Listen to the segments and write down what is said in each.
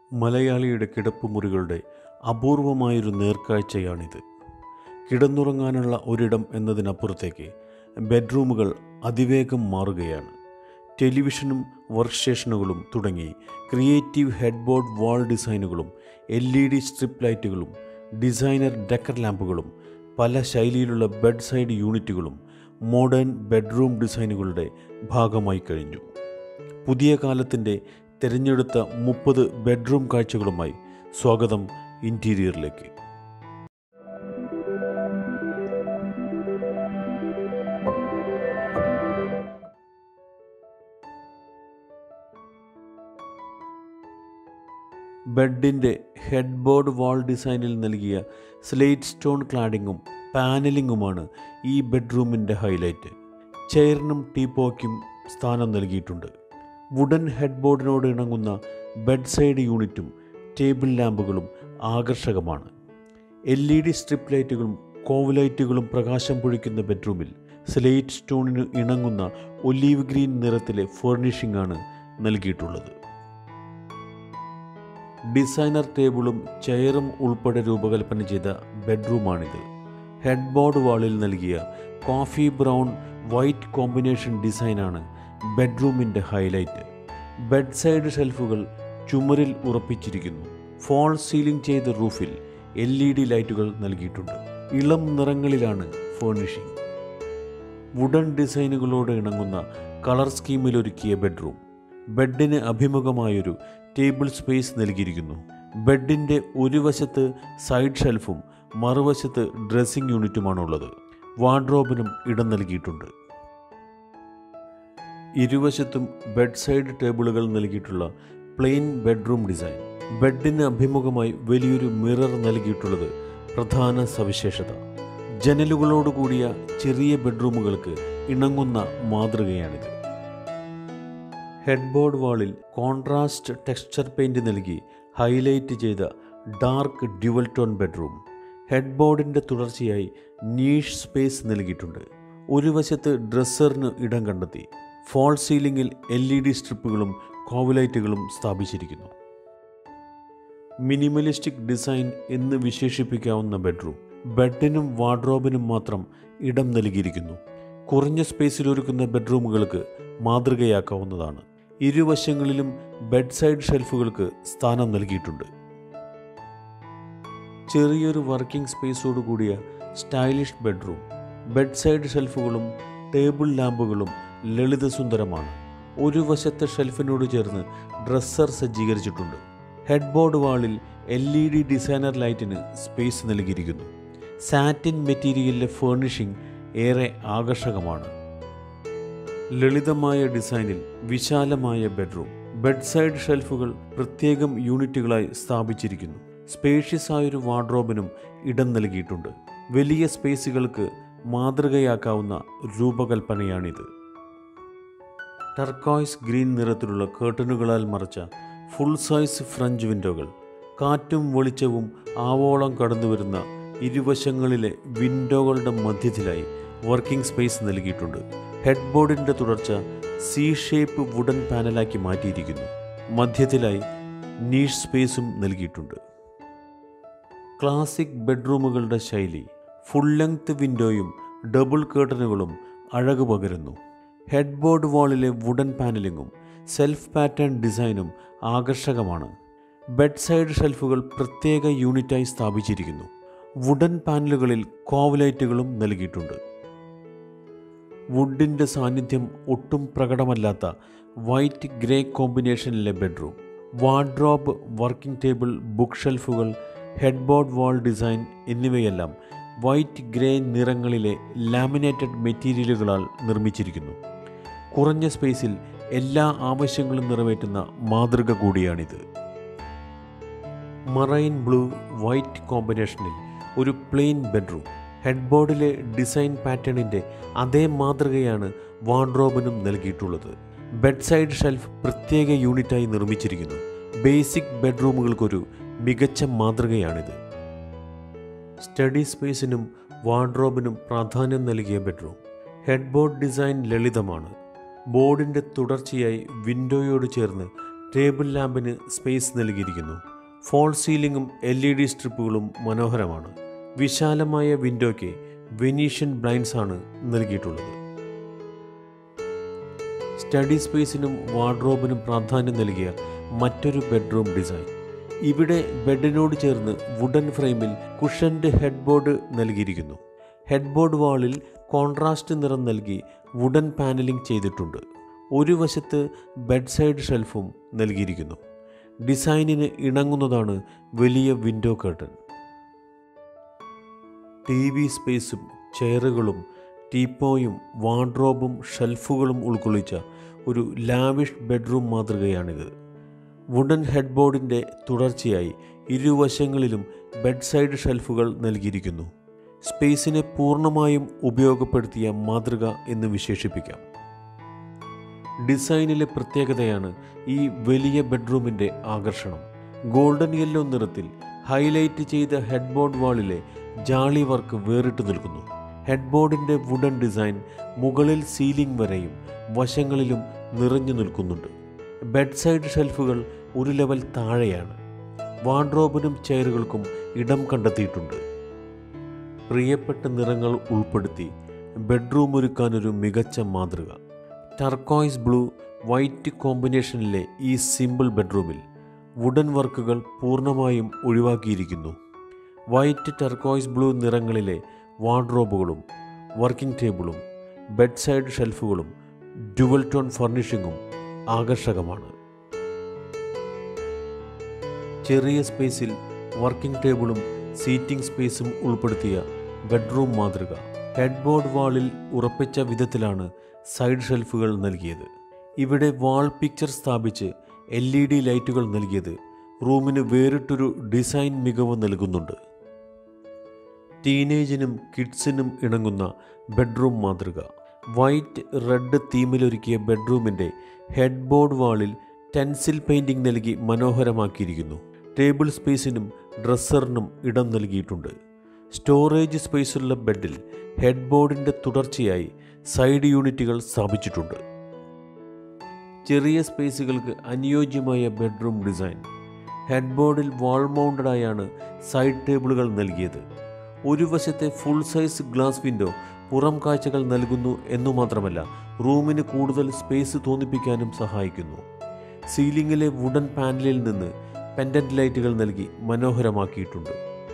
മലയാളിയുടെ കിടപ്പുമുറികളുടെ അപൂർവമായൊരു നേർക്കാഴ്ചയാണിത് കിടന്നുറങ്ങാനുള്ള ഒരിടം എന്നതിനപ്പുറത്തേക്ക് ബെഡ്റൂമുകൾ അതിവേഗം മാറുകയാണ് ടെലിവിഷനും വർക്ക് സ്റ്റേഷനുകളും തുടങ്ങി ക്രിയേറ്റീവ് ഹെഡ്ബോർഡ് വാൾ ഡിസൈനുകളും എൽ ഇ ഡി സ്ട്രിപ്പ് ലൈറ്റുകളും ഡിസൈനർ ഡെക്കർ ലാമ്പുകളും പല ശൈലിയിലുള്ള ബെഡ് സൈഡ് യൂണിറ്റുകളും മോഡേൺ ബെഡ്റൂം ഡിസൈനുകളുടെ ഭാഗമായി കഴിഞ്ഞു പുതിയ കാലത്തിൻ്റെ തിരഞ്ഞെടുത്ത മുപ്പത് ബെഡ്റൂം കാഴ്ചകളുമായി സ്വാഗതം ഇൻറ്റീരിയറിലേക്ക് ബെഡിൻ്റെ ഹെഡ് ബോർഡ് വാൾ ഡിസൈനിൽ നൽകിയ സ്ലേറ്റ് സ്റ്റോൺ ക്ലാഡിങ്ങും പാനലിങ്ങുമാണ് ഈ ബെഡ്റൂമിൻ്റെ ഹൈലൈറ്റ് ചെയറിനും ടീപ്പോയ്ക്കും സ്ഥാനം നൽകിയിട്ടുണ്ട് വുഡൻ ഹെഡ് ബോർഡിനോട് ഇണങ്ങുന്ന ബെഡ് സൈഡ് യൂണിറ്റും ടേബിൾ ലാമ്പുകളും ആകർഷകമാണ് എൽ ഇ ഡി സ്ട്രിപ്പ് ലൈറ്റുകളും കോവ് ലൈറ്റുകളും പ്രകാശം പൊഴിക്കുന്ന ബെഡ്റൂമിൽ സ്ലേറ്റ് സ്റ്റോണിന് ഇണങ്ങുന്ന ഒലീവ് ഗ്രീൻ നിറത്തിലെ ഫർണിഷിംഗ് ആണ് നൽകിയിട്ടുള്ളത് ഡിസൈനർ ടേബിളും ചെയറും ഉൾപ്പെടെ രൂപകൽപ്പന ചെയ്ത ബെഡ്റൂമാണിത് ഹെഡ് ബോർഡ് വാളിൽ നൽകിയ കോഫി ബ്രൗൺ വൈറ്റ് കോമ്പിനേഷൻ ഡിസൈനാണ് ബെഡ്റൂമിൻ്റെ ഹൈലൈറ്റ് ബെഡ് സൈഡ് ഷെൽഫുകൾ ചുമരിൽ ഉറപ്പിച്ചിരിക്കുന്നു ഫോൾ സീലിംഗ് ചെയ്ത റൂഫിൽ എൽ ഇ ഡി ലൈറ്റുകൾ നൽകിയിട്ടുണ്ട് ഇളം നിറങ്ങളിലാണ് ഫേർണിഷിംഗ് വുഡൻ ഡിസൈനുകളോട് ഇണങ്ങുന്ന കളർ സ്കീമിലൊരുക്കിയ ബെഡ്റൂം ബെഡിന് അഭിമുഖമായൊരു ടേബിൾ സ്പേസ് നൽകിയിരിക്കുന്നു ബെഡിൻ്റെ ഒരു വശത്ത് സൈഡ് ഷെൽഫും മറുവശത്ത് ഡ്രസ്സിംഗ് യൂണിറ്റുമാണുള്ളത് വാർഡ്രോബിനും ഇടം നൽകിയിട്ടുണ്ട് ഇരുവശത്തും ബെഡ് സൈഡ് ടേബിളുകൾ നൽകിയിട്ടുള്ള പ്ലെയിൻ ബെഡ്റൂം ഡിസൈൻ ബെഡിന് അഭിമുഖമായി വലിയൊരു മിറർ നൽകിയിട്ടുള്ളത് പ്രധാന സവിശേഷത ജനലുകളോട് കൂടിയ ചെറിയ ബെഡ്റൂമുകൾക്ക് ഇണങ്ങുന്ന മാതൃകയാണിത് ഹെഡ് ബോർഡ് വാളിൽ കോൺട്രാസ്റ്റ് ടെക്സ്ചർ പെയിൻറ് നൽകി ഹൈലൈറ്റ് ചെയ്ത dark dual tone bedroom head ബോർഡിൻ്റെ തുടർച്ചയായി നീഷ് സ്പേസ് നൽകിയിട്ടുണ്ട് ഒരു വശത്ത് ഡ്രസ്സറിന് ഇടം കണ്ടെത്തി ഫോൾ സീലിംഗിൽ എൽ ഇ ഡി സ്ട്രിപ്പുകളും കോവലൈറ്റുകളും സ്ഥാപിച്ചിരിക്കുന്നു മിനിമലിസ്റ്റിക് ഡിസൈൻ എന്ന് വിശേഷിപ്പിക്കാവുന്ന ബെഡ്റൂം ബെഡിനും വാർഡ്രോബിനും മാത്രം ഇടം നൽകിയിരിക്കുന്നു കുറഞ്ഞ സ്പേസിൽ ഒരുക്കുന്ന ബെഡ്റൂമുകൾക്ക് മാതൃകയാക്കാവുന്നതാണ് ഇരുവശങ്ങളിലും ബെഡ് സൈഡ് ഷെൽഫുകൾക്ക് സ്ഥാനം നൽകിയിട്ടുണ്ട് ചെറിയൊരു വർക്കിംഗ് സ്പേസോട് കൂടിയ സ്റ്റൈലിഷ് ബെഡ്റൂം ബെഡ് സൈഡ് ഷെൽഫുകളും ടേബിൾ ലാമ്പുകളും ലളിതസുന്ദരമാണ് ഒരു വശത്തെ ഷെൽഫിനോട് ചേർന്ന് ഡ്രസ്സർ സജ്ജീകരിച്ചിട്ടുണ്ട് ഹെഡ് ബോർഡ് വാളിൽ എൽ ഇ ഡി ഡിസൈനർ ലൈറ്റിന് സ്പേസ് നൽകിയിരിക്കുന്നു സാറ്റിൻ മെറ്റീരിയലിലെ ഫേർണിഷിംഗ് ഏറെ ആകർഷകമാണ് ലളിതമായ ഡിസൈനിൽ വിശാലമായ ബെഡ്റൂം ബെഡ് സൈഡ് ഷെൽഫുകൾ പ്രത്യേകം യൂണിറ്റുകളായി സ്ഥാപിച്ചിരിക്കുന്നു സ്പേഷ്യസ് ആയൊരു വാർഡ്രോബിനും ഇടം നൽകിയിട്ടുണ്ട് വലിയ സ്പേസുകൾക്ക് മാതൃകയാക്കാവുന്ന രൂപകൽപ്പനയാണിത് ടർക്കോയ്സ് ഗ്രീൻ നിറത്തിലുള്ള കേർട്ടനുകളാൽ മറച്ച ഫുൾ സൈസ് ഫ്രഞ്ച് വിൻഡോകൾ കാറ്റും വെളിച്ചവും ആവോളം കടന്നുവരുന്ന ഇരുവശങ്ങളിലെ വിൻഡോകളുടെ മധ്യത്തിലായി വർക്കിംഗ് സ്പേസ് നൽകിയിട്ടുണ്ട് ഹെഡ് ബോർഡിൻ്റെ തുടർച്ച സി ഷേപ്പ് വുഡൻ പാനലാക്കി മാറ്റിയിരിക്കുന്നു മധ്യത്തിലായി നീഷ് സ്പേസും നൽകിയിട്ടുണ്ട് ക്ലാസിക് ബെഡ്റൂമുകളുടെ ശൈലി ഫുൾ ലെങ്ത് വിൻഡോയും ഡബിൾ കേർട്ടനുകളും അഴക് പകരുന്നു ഹെഡ് ബോർഡ് വാളിലെ വുഡൻ പാനലിങ്ങും സെൽഫ് പാറ്റേൺ ഡിസൈനും ആകർഷകമാണ് ബെഡ് സൈഡ് ഷെൽഫുകൾ പ്രത്യേക യൂണിറ്റായി സ്ഥാപിച്ചിരിക്കുന്നു വുഡൻ പാനലുകളിൽ കോവലൈറ്റുകളും നൽകിയിട്ടുണ്ട് വുഡിൻ്റെ സാന്നിധ്യം ഒട്ടും പ്രകടമല്ലാത്ത വൈറ്റ് ഗ്രേ കോമ്പിനേഷനിലെ bedroom wardrobe working table book ഷെൽഫുകൾ ഹെഡ് ബോർഡ് വാൾ ഡിസൈൻ എന്നിവയെല്ലാം വൈറ്റ് ഗ്രേ നിറങ്ങളിലെ ലാമിനേറ്റഡ് മെറ്റീരിയലുകളാൽ നിർമ്മിച്ചിരിക്കുന്നു കുറഞ്ഞ സ്പേസിൽ എല്ലാ ആവശ്യങ്ങളും നിറവേറ്റുന്ന മാതൃക കൂടിയാണിത് മറൈൻ ബ്ലൂ വൈറ്റ് കോമ്പിനേഷനിൽ ഒരു പ്ലെയിൻ ബെഡ്റൂം ഹെഡ് ബോർഡിലെ ഡിസൈൻ പാറ്റേണിൻ്റെ അതേ മാതൃകയാണ് വാർഡ്രോബിനും നൽകിയിട്ടുള്ളത് ബെഡ് സൈഡ് ഷെൽഫ് പ്രത്യേക യൂണിറ്റായി നിർമ്മിച്ചിരിക്കുന്നു ബേസിക് ബെഡ്റൂമുകൾക്കൊരു മികച്ച മാതൃകയാണിത് സ്റ്റഡി സ്പേസിനും വാർഡ്രോബിനും പ്രാധാന്യം നൽകിയ ബെഡ്റൂം ഹെഡ് ബോർഡ് ഡിസൈൻ ലളിതമാണ് ബോർഡിൻ്റെ തുടർച്ചയായി വിൻഡോയോട് ചേർന്ന് ടേബിൾ ലാമ്പിന് സ്പേസ് നൽകിയിരിക്കുന്നു ഫോൾ സീലിംഗും എൽ ഇ ഡി സ്ട്രിപ്പുകളും മനോഹരമാണ് വിശാലമായ വിൻഡോയ്ക്ക് വെനീഷ്യൻ ബ്ലൈൻഡ്സ് ആണ് നൽകിയിട്ടുള്ളത് സ്റ്റഡി സ്പേസിനും വാർഡ്രോബിനും പ്രാധാന്യം നൽകിയ മറ്റൊരു ബെഡ്റൂം ഡിസൈൻ ഇവിടെ ബെഡിനോട് ചേർന്ന് വുഡൻ ഫ്രെയിമിൽ കുഷൻഡ് ഹെഡ് ബോർഡ് നൽകിയിരിക്കുന്നു ഹെഡ് ബോർഡ് വാളിൽ കോൺട്രാസ്റ്റ് നിറം നൽകി വുഡൻ പാനലിംഗ് ചെയ്തിട്ടുണ്ട് ഒരു വശത്ത് ബെഡ് സൈഡ് ഷെൽഫും നൽകിയിരിക്കുന്നു ഡിസൈനിന് ഇണങ്ങുന്നതാണ് വലിയ വിൻഡോ കർട്ടൻ ടി വി സ്പേസും ചെയറുകളും ടീപ്പോയും വാർഡ്രോബും ഷെൽഫുകളും ഉൾക്കൊള്ളിച്ച ഒരു ലാവിഷ് ബെഡ്റൂം മാതൃകയാണിത് വുഡൻ ഹെഡ് ബോർഡിൻ്റെ തുടർച്ചയായി ഇരുവശങ്ങളിലും ബെഡ് സൈഡ് ഷെൽഫുകൾ നൽകിയിരിക്കുന്നു സ്പേസിനെ പൂർണ്ണമായും ഉപയോഗപ്പെടുത്തിയ മാതൃക എന്ന് വിശേഷിപ്പിക്കാം ഡിസൈനിലെ പ്രത്യേകതയാണ് ഈ വലിയ ബെഡ്റൂമിൻ്റെ ആകർഷണം ഗോൾഡൻ യെല്ലോ നിറത്തിൽ ഹൈലൈറ്റ് ചെയ്ത ഹെഡ് ബോർഡ് വാളിലെ ജാളി വർക്ക് വേറിട്ട് നിൽക്കുന്നു ഹെഡ് ബോർഡിൻ്റെ വുഡൻ ഡിസൈൻ മുകളിൽ സീലിംഗ് വരെയും വശങ്ങളിലും നിറഞ്ഞു നിൽക്കുന്നുണ്ട് ബെഡ് സൈഡ് ഷെൽഫുകൾ ഒരു ലെവൽ താഴെയാണ് വാർഡ്രോബിനും ചെയറുകൾക്കും ഇടം കണ്ടെത്തിയിട്ടുണ്ട് പ്രിയപ്പെട്ട നിറങ്ങൾ ഉൾപ്പെടുത്തി ബെഡ്റൂം ഒരുക്കാനൊരു മികച്ച മാതൃക ടർക്കോയ്സ് ബ്ലൂ വൈറ്റ് കോമ്പിനേഷനിലെ ഈ സിമ്പിൾ ബെഡ്റൂമിൽ വുഡൻ വർക്കുകൾ പൂർണ്ണമായും ഒഴിവാക്കിയിരിക്കുന്നു വൈറ്റ് ടർക്കോയ്സ് ബ്ലൂ നിറങ്ങളിലെ വാർഡ്രോബുകളും വർക്കിംഗ് ടേബിളും ബെഡ് സൈഡ് ഷെൽഫുകളും ഡുവൽ ടോൺ ഫർണിഷിങ്ങും ആകർഷകമാണ് ചെറിയ സ്പേസിൽ വർക്കിംഗ് ടേബിളും സീറ്റിംഗ് സ്പേസും ഉൾപ്പെടുത്തിയ ബെഡ്റൂം മാതൃക ഹെഡ് ബോർഡ് വാളിൽ ഉറപ്പിച്ച വിധത്തിലാണ് സൈഡ് ഷെൽഫുകൾ നൽകിയത് ഇവിടെ വാൾ പിക്ചർ സ്ഥാപിച്ച് എൽ ഇ ഡി ലൈറ്റുകൾ നൽകിയത് റൂമിന് വേറിട്ടൊരു ഡിസൈൻ മികവ് നൽകുന്നുണ്ട് ടീനേജിനും കിഡ്സിനും ഇണങ്ങുന്ന ബെഡ്റൂം മാതൃക വൈറ്റ് റെഡ് തീമിലൊരുക്കിയ ബെഡ്റൂമിൻ്റെ ഹെഡ് ബോർഡ് വാളിൽ ടെൻസിൽ പെയിൻറ്റിംഗ് നൽകി മനോഹരമാക്കിയിരിക്കുന്നു ടേബിൾ സ്പേസിനും ഡ്രസ്സറിനും ഇടം നൽകിയിട്ടുണ്ട് സ്റ്റോറേജ് സ്പേസുള്ള ബെഡിൽ ഹെഡ് ബോർഡിൻ്റെ തുടർച്ചയായി സൈഡ് യൂണിറ്റുകൾ സ്ഥാപിച്ചിട്ടുണ്ട് ചെറിയ സ്പേസുകൾക്ക് അനുയോജ്യമായ ബെഡ്റൂം ഡിസൈൻ ഹെഡ് ബോർഡിൽ വാൾ മൗണ്ടഡായാണ് സൈഡ് ടേബിളുകൾ നൽകിയത് ഒരു വശത്തെ ഫുൾ സൈസ് ഗ്ലാസ് വിൻഡോ പുറം കാഴ്ചകൾ നൽകുന്നു എന്നു മാത്രമല്ല റൂമിന് കൂടുതൽ സ്പേസ് തോന്നിപ്പിക്കാനും സഹായിക്കുന്നു സീലിംഗിലെ വുഡൻ പാനലിൽ നിന്ന് പെൻഡന്റ് ലൈറ്റുകൾ നൽകി മനോഹരമാക്കിയിട്ടുണ്ട്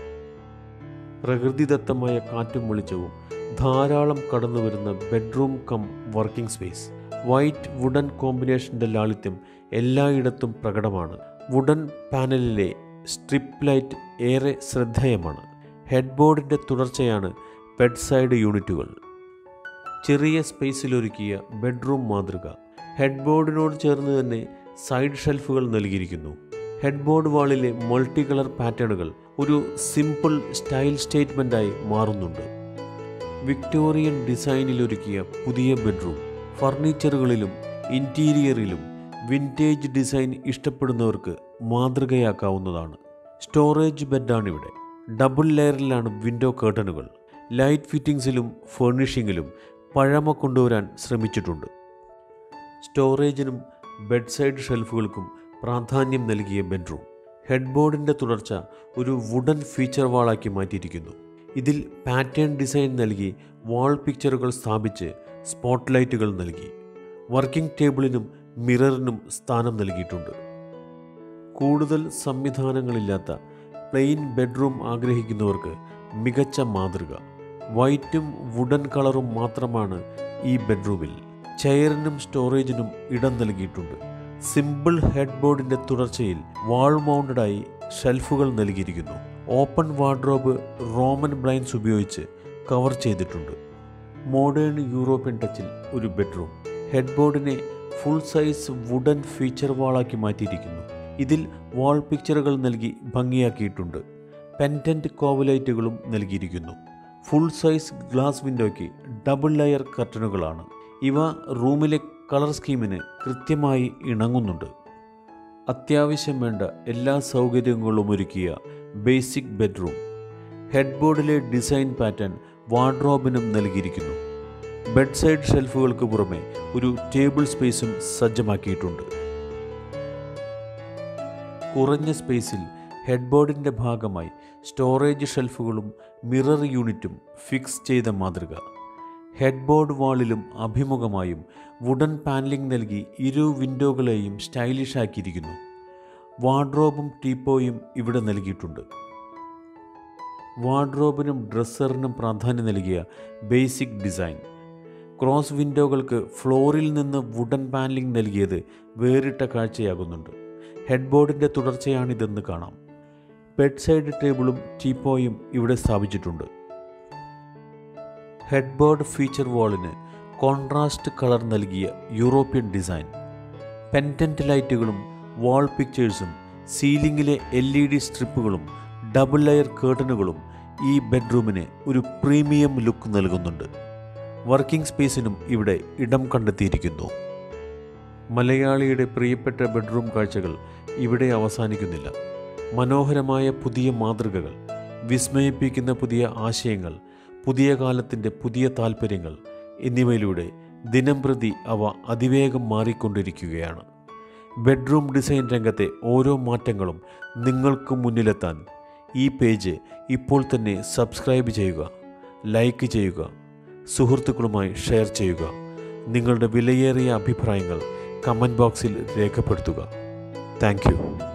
പ്രകൃതിദത്തമായ കാറ്റും വെളിച്ചവും ധാരാളം കടന്നുവരുന്ന bedroom cum working space white wooden കോമ്പിനേഷൻ്റെ ലാളിത്യം എല്ലായിടത്തും പ്രകടമാണ് വുഡൻ പാനലിലെ സ്ട്രിപ്പ് ലൈറ്റ് ഏറെ ശ്രദ്ധേയമാണ് ഹെഡ് ബോർഡിൻ്റെ തുടർച്ചയാണ് ബെഡ് സൈഡ് യൂണിറ്റുകൾ ചെറിയ സ്പേസിലൊരുക്കിയ ബെഡ്റൂം മാതൃക ഹെഡ് ബോർഡിനോട് ചേർന്ന് തന്നെ സൈഡ് ഷെൽഫുകൾ നൽകിയിരിക്കുന്നു ഹെഡ് ബോർഡ് വാളിലെ മൾട്ടി കളർ പാറ്റേണുകൾ ഒരു സിമ്പിൾ സ്റ്റൈൽ സ്റ്റേറ്റ്മെൻറ്റായി മാറുന്നുണ്ട് വിക്ടോറിയൻ ഡിസൈനിലൊരുക്കിയ പുതിയ ബെഡ്റൂം ഫർണിച്ചറുകളിലും ഇൻറ്റീരിയറിലും വിൻറ്റേജ് ഡിസൈൻ ഇഷ്ടപ്പെടുന്നവർക്ക് മാതൃകയാക്കാവുന്നതാണ് സ്റ്റോറേജ് ബെഡാണിവിടെ ഡബിൾ ലെയറിലാണ് വിൻഡോ കേർട്ടനുകൾ ലൈറ്റ് ഫിറ്റിംഗ്സിലും ഫർണിഷിങ്ങിലും പഴമ കൊണ്ടുവരാൻ ശ്രമിച്ചിട്ടുണ്ട് സ്റ്റോറേജിനും ബെഡ് സൈഡ് ഷെൽഫുകൾക്കും പ്രാധാന്യം നൽകിയ ബെഡ്റൂം ഹെഡ് ബോർഡിൻ്റെ തുടർച്ച ഒരു വുഡൻ ഫീച്ചർ വാളാക്കി മാറ്റിയിരിക്കുന്നു ഇതിൽ പാറ്റേൺ ഡിസൈൻ നൽകി വാൾ പിക്ചറുകൾ സ്ഥാപിച്ച് സ്പോട്ട് ലൈറ്റുകൾ നൽകി വർക്കിംഗ് ടേബിളിനും മിററിനും സ്ഥാനം നൽകിയിട്ടുണ്ട് കൂടുതൽ സംവിധാനങ്ങളില്ലാത്ത പ്ലെയിൻ ബെഡ്റൂം ആഗ്രഹിക്കുന്നവർക്ക് മികച്ച മാതൃക വൈറ്റും വുഡൻ കളറും മാത്രമാണ് ഈ ബെഡ്റൂമിൽ ചെയറിനും സ്റ്റോറേജിനും ഇടം നൽകിയിട്ടുണ്ട് സിമ്പിൾ ഹെഡ് ബോർഡിൻ്റെ തുടർച്ചയിൽ വാൾ മൗണ്ടഡായി ഷെൽഫുകൾ നൽകിയിരിക്കുന്നു ഓപ്പൺ വാർഡ്രോബ് റോമൻ ബ്ലൈൻസ് ഉപയോഗിച്ച് കവർ ചെയ്തിട്ടുണ്ട് മോഡേൺ യൂറോപ്യൻ ടച്ചിൽ ഒരു ബെഡ്റൂം ഹെഡ് ബോർഡിനെ ഫുൾ സൈസ് വുഡൻ ഫീച്ചർ വാളാക്കി മാറ്റിയിരിക്കുന്നു ഇതിൽ വാൾ പിക്ചറുകൾ നൽകി ഭംഗിയാക്കിയിട്ടുണ്ട് പെൻറ്റൻറ്റ് കോവലൈറ്റുകളും നൽകിയിരിക്കുന്നു ഫുൾ സൈസ് ഗ്ലാസ് വിൻഡോയ്ക്ക് ഡബിൾ ലെയർ കർട്ടനുകളാണ് ഇവ റൂമിലെ കളർ സ്കീമിന് കൃത്യമായി ഇണങ്ങുന്നുണ്ട് അത്യാവശ്യം വേണ്ട എല്ലാ സൗകര്യങ്ങളും ഒരുക്കിയ ബേസിക് ബെഡ്റൂം ഹെഡ് ബോർഡിലെ ഡിസൈൻ പാറ്റേൺ വാർഡ്രോബിനും നൽകിയിരിക്കുന്നു ബെഡ് സൈഡ് ഷെൽഫുകൾക്ക് പുറമെ ഒരു ടേബിൾ സ്പേസും സജ്ജമാക്കിയിട്ടുണ്ട് കുറഞ്ഞ സ്പേസിൽ ഹെഡ്ബോർഡിൻ്റെ ഭാഗമായി സ്റ്റോറേജ് ഷെൽഫുകളും മിറർ യൂണിറ്റും ഫിക്സ് ചെയ്ത മാതൃക ഹെഡ്ബോർഡ് വാളിലും അഭിമുഖമായും വുഡൻ പാനലിംഗ് നൽകി ഇരു വിൻഡോകളെയും സ്റ്റൈലിഷ് ആക്കിയിരിക്കുന്നു വാർഡ്രോബും ടീപ്പോയും ഇവിടെ നൽകിയിട്ടുണ്ട് വാർഡ്രോബിനും ഡ്രസ്സറിനും പ്രാധാന്യം നൽകിയ ബേസിക് ഡിസൈൻ ക്രോസ് വിൻഡോകൾക്ക് ഫ്ലോറിൽ നിന്ന് വുഡൻ പാനലിംഗ് നൽകിയത് വേറിട്ട കാഴ്ചയാകുന്നുണ്ട് ഹെഡ്ബോർഡിൻ്റെ തുടർച്ചയാണിതെന്ന് കാണാം ബെഡ് സൈഡ് ടേബിളും ടീപ്പോയും ഇവിടെ സ്ഥാപിച്ചിട്ടുണ്ട് ഹെഡ്ബോർഡ് ഫീച്ചർ വാളിന് കോൺട്രാസ്റ്റ് കളർ നൽകിയ യൂറോപ്യൻ ഡിസൈൻ പെൻറ്റൻറ്റ് ലൈറ്റുകളും വാൾ പിക്ചേഴ്സും സീലിംഗിലെ എൽ ഇ ഡി സ്ട്രിപ്പുകളും ഡബിൾ ലെയർ കേർട്ടനുകളും ഈ ബെഡ്റൂമിന് ഒരു പ്രീമിയം ലുക്ക് നൽകുന്നുണ്ട് വർക്കിംഗ് സ്പേസിനും ഇവിടെ ഇടം കണ്ടെത്തിയിരിക്കുന്നു മലയാളിയുടെ പ്രിയപ്പെട്ട ബെഡ്റൂം കാഴ്ചകൾ ഇവിടെ അവസാനിക്കുന്നില്ല മനോഹരമായ പുതിയ മാതൃകകൾ വിസ്മയിപ്പിക്കുന്ന പുതിയ ആശയങ്ങൾ പുതിയ കാലത്തിൻ്റെ പുതിയ താൽപ്പര്യങ്ങൾ എന്നിവയിലൂടെ ദിനംപ്രതി അവ അതിവേഗം മാറിക്കൊണ്ടിരിക്കുകയാണ് ബെഡ്റൂം ഡിസൈൻ രംഗത്തെ ഓരോ മാറ്റങ്ങളും നിങ്ങൾക്ക് മുന്നിലെത്താൻ ഈ പേജ് ഇപ്പോൾ തന്നെ സബ്സ്ക്രൈബ് ചെയ്യുക ലൈക്ക് ചെയ്യുക സുഹൃത്തുക്കളുമായി ഷെയർ ചെയ്യുക നിങ്ങളുടെ വിലയേറിയ അഭിപ്രായങ്ങൾ കമൻറ്റ് ബോക്സിൽ രേഖപ്പെടുത്തുക താങ്ക്